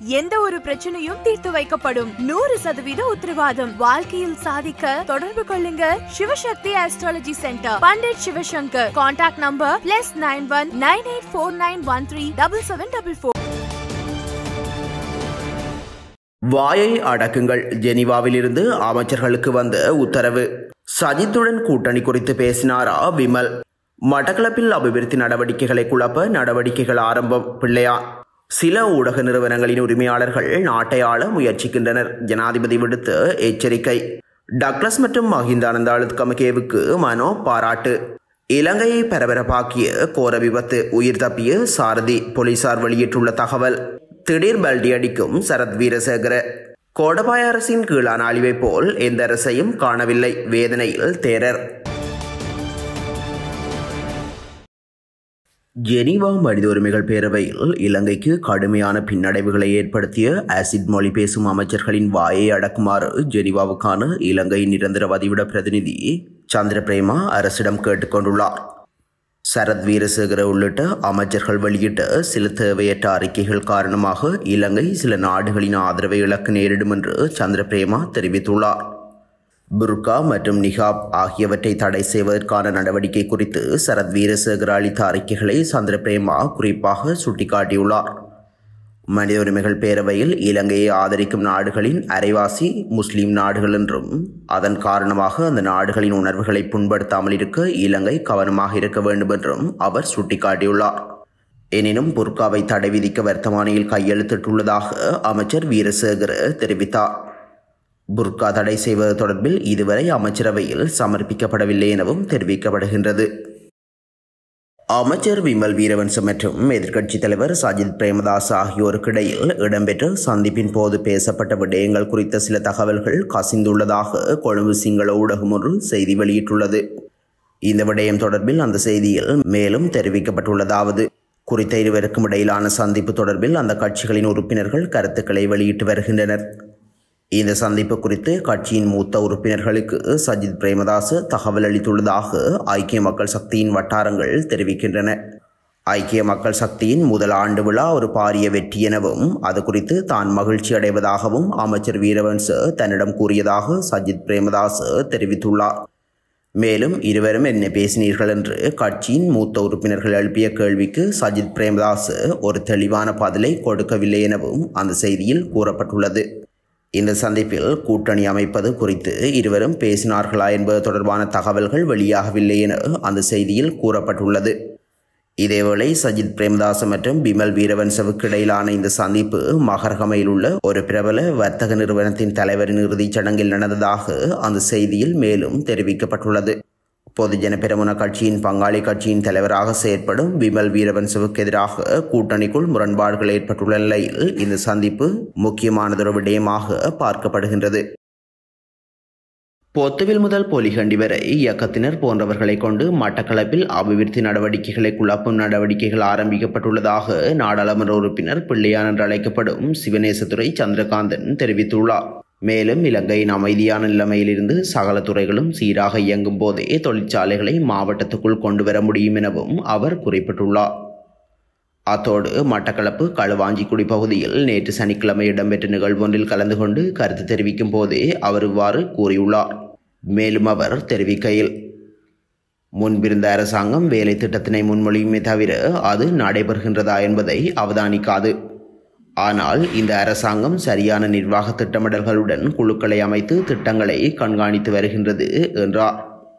எந்த ஒரு பிரச்சனையும் தீர்த்து வைக்கப்படும் நூறு சதவீத உத்தரவாதம் வாழ்க்கையில் சாதிக்க தொடர்பு கொள்ளுங்க Sivasakthi astrology centre pandit Sivasankar contact number plus nine one nine eight four nine one three double seven double four வாயை அடக்குங்கள் ஜெனீவாவிலிருந்து அமைச்சர்களுக்கு வந்த உத்தரவு சஜித்துடன் கூட்டணி குறித்து பேசினாரா விமல் மட்டக்களப்பில் அபிவிருத்தி நடவடிக்கைகளை குழப்ப நடவடிக்கைகள் ஆரம்பம் பிள்ளையார் சில ஊடக நிறுவனங்களின் உரிமையாளர்கள் நாட்டை ஆள முயற்சிக்கின்றனர் ஜனாதிபதி விடுத்த எச்சரிக்கை டக்ளஸ் மற்றும் மஹிந்தானந்த அழுத்கமகேவுக்கு மனோ பாராட்டு இலங்கையை பரபரப்பாக்கிய கோர விபத்து உயிர் தப்பிய சாரதி போலீசார் வெளியிட்டுள்ள தகவல் திடீர் பல்டி அடிக்கும் சரத் வீரசேகர கோடபாய அரசின் கீழான அழிவை போல் எந்த அரசையும் காணவில்லை வேதனையில் தேரர் ஜெனீவா மனித உரிமைகள் பேரவையில் இலங்கைக்கு கடுமையான பின்னடைவுகளை ஏற்படுத்திய ஆசிட் மொழி பேசும் அமைச்சர்களின் வாயை அடக்குமாறு ஜெனீவாவுக்கான இலங்கையின் நிரந்தர வதிவிட பிரதிநிதி சந்திர பிரேமா அரசிடம் கேட்டுக்கொண்டுள்ளார் சரத் வீரசேகர உள்ளிட்ட அமைச்சர்கள் வெளியிட்ட சில தேவையற்ற அறிக்கைகள் காரணமாக இலங்கை சில நாடுகளின் ஆதரவை இழக்க நேரிடும் என்று சந்திர பிரேமா தெரிவித்துள்ளார் புர்கா மற்றும் நிகாப் ஆகியவற்றை தடை செய்வதற்கான நடவடிக்கை குறித்து சரத் வீரசேகர் அளித்த அறிக்கைகளை சந்திர பிரேமா குறிப்பாக சுட்டிக்காட்டியுள்ளார் மனித உரிமைகள் பேரவையில் இலங்கையை ஆதரிக்கும் நாடுகளின் அரைவாசி முஸ்லிம் நாடுகள் என்றும் அதன் காரணமாக அந்த நாடுகளின் உணர்வுகளை புண்படுத்தாமல் இருக்க இலங்கை கவனமாக இருக்க வேண்டும் என்றும் அவர் சுட்டிக்காட்டியுள்ளார் எனினும் புர்காவை தடை விதிக்க வர்த்தமானியில் கையெழுத்திட்டுள்ளதாக அமைச்சர் வீரசேகர தெரிவித்தார் புர்கா தடை செய்வது தொடர்பில் இதுவரை அமைச்சரவையில் சமர்ப்பிக்கப்படவில்லை எனவும் தெரிவிக்கப்படுகின்றது அமைச்சர் விமல் வீரவன்ச மற்றும் எதிர்க்கட்சித் தலைவர் சஜித் பிரேமதாஸ் ஆகியோருக்கிடையில் இடம்பெற்ற சந்திப்பின் போது பேசப்பட்ட விடயங்கள் குறித்த சில தகவல்கள் கசிந்துள்ளதாக கொழும்பு சிங்கள ஊடகம் ஒன்று செய்தி வெளியிட்டுள்ளது இந்த விடயம் தொடர்பில் அந்த செய்தியில் மேலும் தெரிவிக்கப்பட்டுள்ளதாவது குறித்த இருவருக்கும் இடையிலான சந்திப்பு தொடர்பில் அந்த கட்சிகளின் உறுப்பினர்கள் கருத்துக்களை வெளியிட்டு வருகின்றனர் இந்த சந்திப்பு குறித்து கட்சியின் மூத்த உறுப்பினர்களுக்கு சஜித் பிரேமதாஸ் தகவல் அளித்துள்ளதாக ஐக்கிய மக்கள் சக்தியின் வட்டாரங்கள் தெரிவிக்கின்றன ஐக்கிய மக்கள் சக்தியின் முதல் ஆண்டு விழா ஒரு பாரிய வெற்றி எனவும் அது குறித்து தான் மகிழ்ச்சி அடைவதாகவும் அமைச்சர் வீரவன்ச தன்னிடம் கூறியதாக சஜித் பிரேமதாஸ் தெரிவித்துள்ளார் மேலும் இருவரும் என்ன பேசினீர்கள் என்று கட்சியின் மூத்த உறுப்பினர்கள் எழுப்பிய கேள்விக்கு சஜித் பிரேமதாஸ் ஒரு தெளிவான பதிலை கொடுக்கவில்லை எனவும் அந்த செய்தியில் கூறப்பட்டுள்ளது இந்த சந்திப்பில் கூட்டணி அமைப்பது குறித்து இருவரும் பேசினார்களா என்பது தொடர்பான தகவல்கள் வெளியாகவில்லை என அந்த செய்தியில் கூறப்பட்டுள்ளது இதேவேளை சஜித் பிரேமதாஸ் மற்றும் பிமல் வீரவன்சவுக்கு இடையிலான இந்த சந்திப்பு மகரகமையில் உள்ள ஒரு பிரபல வர்த்தக நிறுவனத்தின் தலைவரின் இறுதிச் சடங்கில் நடந்ததாக அந்த செய்தியில் மேலும் தெரிவிக்கப்பட்டுள்ளது பொதுஜன பெரமுன கட்சியின் பங்காளி கட்சியின் தலைவராக செயற்படும் விமல் வீரவன்சவுக்கு எதிராக கூட்டணிக்குள் முரண்பாடுகள் ஏற்பட்டுள்ள நிலையில் இந்த சந்திப்பு முக்கியமானதொரு விடயமாக பார்க்கப்படுகின்றது பொத்துவில் முதல் பொலிகண்டி வரை இயக்கத்தினர் போன்றவர்களை கொண்டு மட்டக்களப்பில் அபிவிருத்தி நடவடிக்கைகளை குழப்பும் நடவடிக்கைகள் ஆரம்பிக்கப்பட்டுள்ளதாக நாடாளுமன்ற உறுப்பினர் பிள்ளையான் என்று அழைக்கப்படும் சிவநேசத்துறை சந்திரகாந்தன் தெரிவித்துள்ளார் மேலும் இலங்கையின் அமைதியான நிலைமையிலிருந்து சகல துறைகளும் சீராக இயங்கும் போதே தொழிற்சாலைகளை மாவட்டத்துக்குள் கொண்டு வர முடியும் எனவும் அவர் குறிப்பிட்டுள்ளார் அத்தோடு மட்டக்களப்பு களுவாஞ்சிக்குடி பகுதியில் நேற்று சனிக்கிழமை இடம்பெற்ற நிகழ்வொன்றில் கலந்து கொண்டு கருத்து தெரிவிக்கும் போதே அவர் இவ்வாறு கூறியுள்ளார் மேலும் அவர் தெரிவிக்கையில் முன்பிருந்த அரசாங்கம் வேலை திட்டத்தினை முன்மொழியுமே தவிர அது நடைபெறுகின்றதா என்பதை அவதானிக்காது ஆனால் இந்த அரசாங்கம் சரியான நிர்வாக திட்டமிடல்களுடன் குழுக்களை அமைத்து திட்டங்களை கண்காணித்து வருகின்றது என்றார்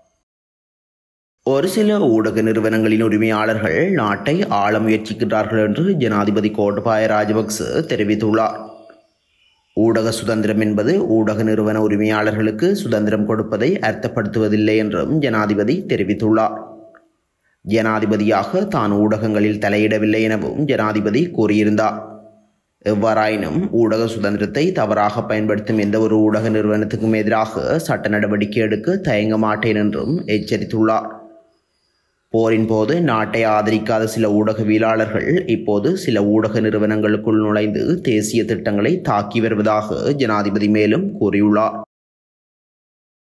ஒரு சில ஊடக நிறுவனங்களின் உரிமையாளர்கள் நாட்டை ஆள முயற்சிக்கின்றார்கள் என்று ஜனாதிபதி கோட்டபாய ராஜபக்ச தெரிவித்துள்ளார் ஊடக சுதந்திரம் என்பது ஊடக நிறுவன உரிமையாளர்களுக்கு சுதந்திரம் கொடுப்பதை அர்த்தப்படுத்துவதில்லை என்றும் ஜனாதிபதி தெரிவித்துள்ளார் ஜனாதிபதியாக தான் ஊடகங்களில் தலையிடவில்லை எனவும் ஜனாதிபதி கூறியிருந்தார் எவ்வாறாயினும் ஊடக சுதந்திரத்தை தவறாக பயன்படுத்தும் எந்த ஒரு ஊடக நிறுவனத்துக்கும் எதிராக சட்ட நடவடிக்கை எடுக்க தயங்க மாட்டேன் என்றும் எச்சரித்துள்ளார் போரின் போது நாட்டை ஆதரிக்காத சில ஊடகவியலாளர்கள் இப்போது சில ஊடக நிறுவனங்களுக்குள் நுழைந்து தேசிய திட்டங்களை தாக்கி வருவதாக ஜனாதிபதி மேலும் கூறியுள்ளார்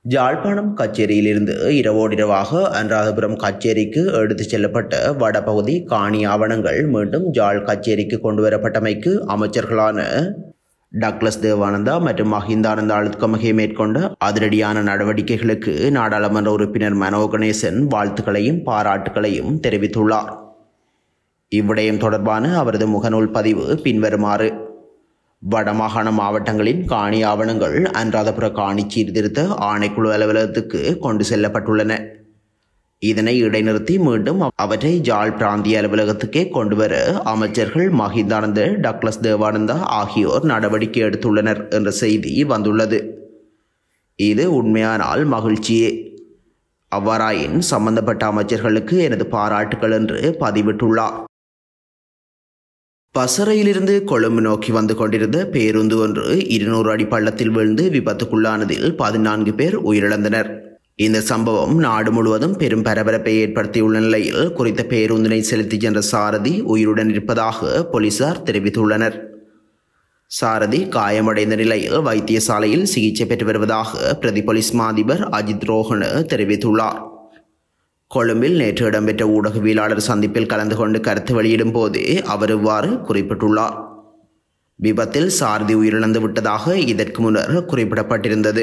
ஜாழ்ப்பாணம் கச்சேரியிலிருந்து இரவோடிரவாக அனுராதபுரம் கச்சேரிக்கு எடுத்துச் செல்லப்பட்ட வடபகுதி காணி ஆவணங்கள் மீண்டும் ஜாழ் கச்சேரிக்கு கொண்டுவரப்பட்டமைக்கு அமைச்சர்களான டக்ளஸ் தேவானந்தா மற்றும் மஹிந்தானந்த அழுத்கமகை மேற்கொண்ட அதிரடியான நடவடிக்கைகளுக்கு நாடாளுமன்ற உறுப்பினர் மனோ கணேசன் வாழ்த்துக்களையும் பாராட்டுகளையும் தெரிவித்துள்ளார் இவ்விடயம் தொடர்பான அவரது முகநூல் பதிவு பின்வருமாறு வடமாகாண மாவட்டங்களின் காணி ஆவணங்கள் அனுராதபுர காணி சீர்திருத்த ஆணைக்குழு அலுவலகத்துக்கு கொண்டு செல்லப்பட்டுள்ளன இதனை இடைநிறுத்தி மீண்டும் அவற்றை ஜாழ் பிராந்திய அலுவலகத்துக்கே கொண்டுவர அமைச்சர்கள் மஹிந்தானந்த டக்ளஸ் தேவானந்தா ஆகியோர் நடவடிக்கை எடுத்துள்ளனர் என்ற செய்தி வந்துள்ளது இது உண்மையானால் மகிழ்ச்சியே அவ்வாறாயின் சம்பந்தப்பட்ட அமைச்சர்களுக்கு எனது பாராட்டுகள் என்று பதிவிட்டுள்ளார் பசறையிலிருந்து கொழும்பு நோக்கி வந்து கொண்டிருந்த பேருந்து ஒன்று இருநூறு அடி பள்ளத்தில் விழுந்து விபத்துக்குள்ளானதில் பதினான்கு பேர் உயிரிழந்தனர் இந்த சம்பவம் நாடு முழுவதும் பெரும் பரபரப்பை ஏற்படுத்தியுள்ள நிலையில் குறித்த பேருந்தினை செலுத்திச் சென்ற சாரதி உயிருடன் இருப்பதாக போலீசார் தெரிவித்துள்ளனர் சாரதி காயமடைந்த நிலையில் வைத்தியசாலையில் சிகிச்சை பெற்று வருவதாக பிரதி போலீஸ் மாதிபர் அஜித் ரோஹன தெரிவித்துள்ளார் கொழும்பில் நேற்று இடம்பெற்ற ஊடகவியலாளர் சந்திப்பில் கலந்து கொண்டு கருத்து வெளியிடும் போதே அவர் இவ்வாறு குறிப்பிட்டுள்ளார் விபத்தில் சாரதி உயிரிழந்து விட்டதாக இதற்கு முன்னர் குறிப்பிடப்பட்டிருந்தது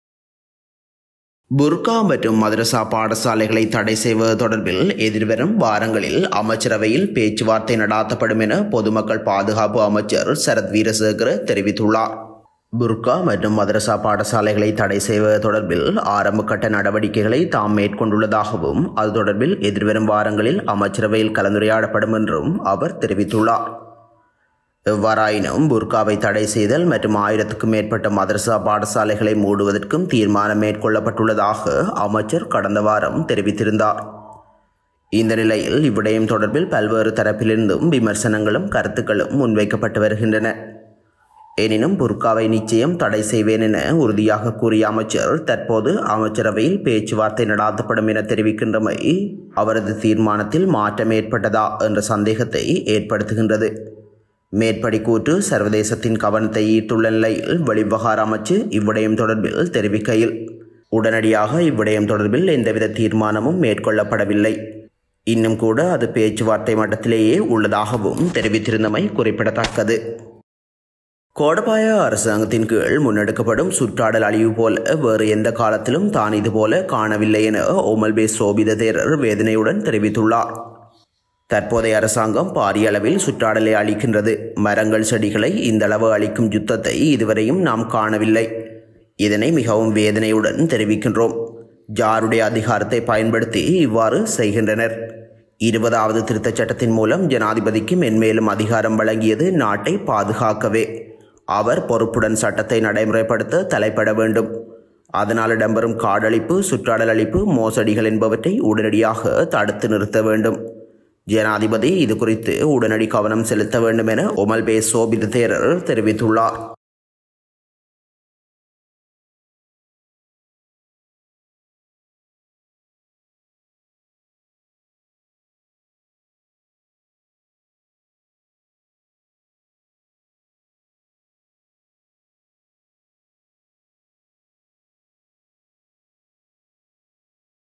புர்கா மற்றும் மதரசா பாடசாலைகளை தடை செய்வது தொடர்பில் எதிர்வரும் வாரங்களில் அமைச்சரவையில் பேச்சுவார்த்தை நடாத்தப்படும் என பொதுமக்கள் பாதுகாப்பு அமைச்சர் சரத் வீரசேகர தெரிவித்துள்ளார் புர்கா மற்றும் மதரசா பாடசாலைகளை தடை செய்வது தொடர்பில் ஆரம்ப கட்ட நடவடிக்கைகளை தாம் மேற்கொண்டுள்ளதாகவும் அது தொடர்பில் எதிர்வரும் வாரங்களில் அமைச்சரவையில் கலந்துரையாடப்படும் என்றும் அவர் தெரிவித்துள்ளார் எவ்வாறாயினும் புர்காவை தடை செய்தல் மற்றும் ஆயிரத்துக்கும் மேற்பட்ட மதரசா பாடசாலைகளை மூடுவதற்கும் தீர்மானம் மேற்கொள்ளப்பட்டுள்ளதாக அமைச்சர் கடந்த வாரம் தெரிவித்திருந்தார் இந்த நிலையில் இவ்விடயம் தொடர்பில் பல்வேறு தரப்பிலிருந்தும் விமர்சனங்களும் கருத்துக்களும் முன்வைக்கப்பட்டு வருகின்றன எனினும் புர்காவை நிச்சயம் தடை செய்வேன் என உறுதியாக கூறிய அமைச்சர் தற்போது அமைச்சரவையில் பேச்சுவார்த்தை நடாத்தப்படும் என தெரிவிக்கின்றமை அவரது தீர்மானத்தில் மாற்றம் ஏற்பட்டதா என்ற சந்தேகத்தை ஏற்படுத்துகின்றது மேற்படி கூற்று சர்வதேசத்தின் கவனத்தை ஈர்த்துள்ள நிலையில் வெளிவிவகார அமைச்சு இவ்விடயம் தொடர்பில் தெரிவிக்கையில் உடனடியாக இவ்விடயம் தொடர்பில் எந்தவித தீர்மானமும் மேற்கொள்ளப்படவில்லை இன்னும் கூட அது பேச்சுவார்த்தை மட்டத்திலேயே உள்ளதாகவும் தெரிவித்திருந்தமை குறிப்பிடத்தக்கது கோடபாய அரசாங்கத்தின் கீழ் முன்னெடுக்கப்படும் சுற்றாடல் அழிவு போல வேறு எந்த காலத்திலும் தான் இதுபோல காணவில்லை என ஓமல்பே சோபித தேரர் வேதனையுடன் தெரிவித்துள்ளார் தற்போதைய அரசாங்கம் பாரிய அளவில் சுற்றாடலை அளிக்கின்றது மரங்கள் செடிகளை இந்த அளவு அளிக்கும் யுத்தத்தை இதுவரையும் நாம் காணவில்லை இதனை மிகவும் வேதனையுடன் தெரிவிக்கின்றோம் ஜாருடைய அதிகாரத்தை பயன்படுத்தி இவ்வாறு செய்கின்றனர் இருபதாவது திருத்தச் சட்டத்தின் மூலம் ஜனாதிபதிக்கு மென்மேலும் அதிகாரம் வழங்கியது நாட்டை பாதுகாக்கவே அவர் பொறுப்புடன் சட்டத்தை நடைமுறைப்படுத்த தலைப்பட வேண்டும் அதனால் இடம்பெறும் காடழிப்பு சுற்றாடல் அழிப்பு மோசடிகள் என்பவற்றை உடனடியாக தடுத்து நிறுத்த வேண்டும் ஜனாதிபதி இது குறித்து உடனடி கவனம் செலுத்த வேண்டும் என ஒமல்பே சோபித தேரர் தெரிவித்துள்ளார்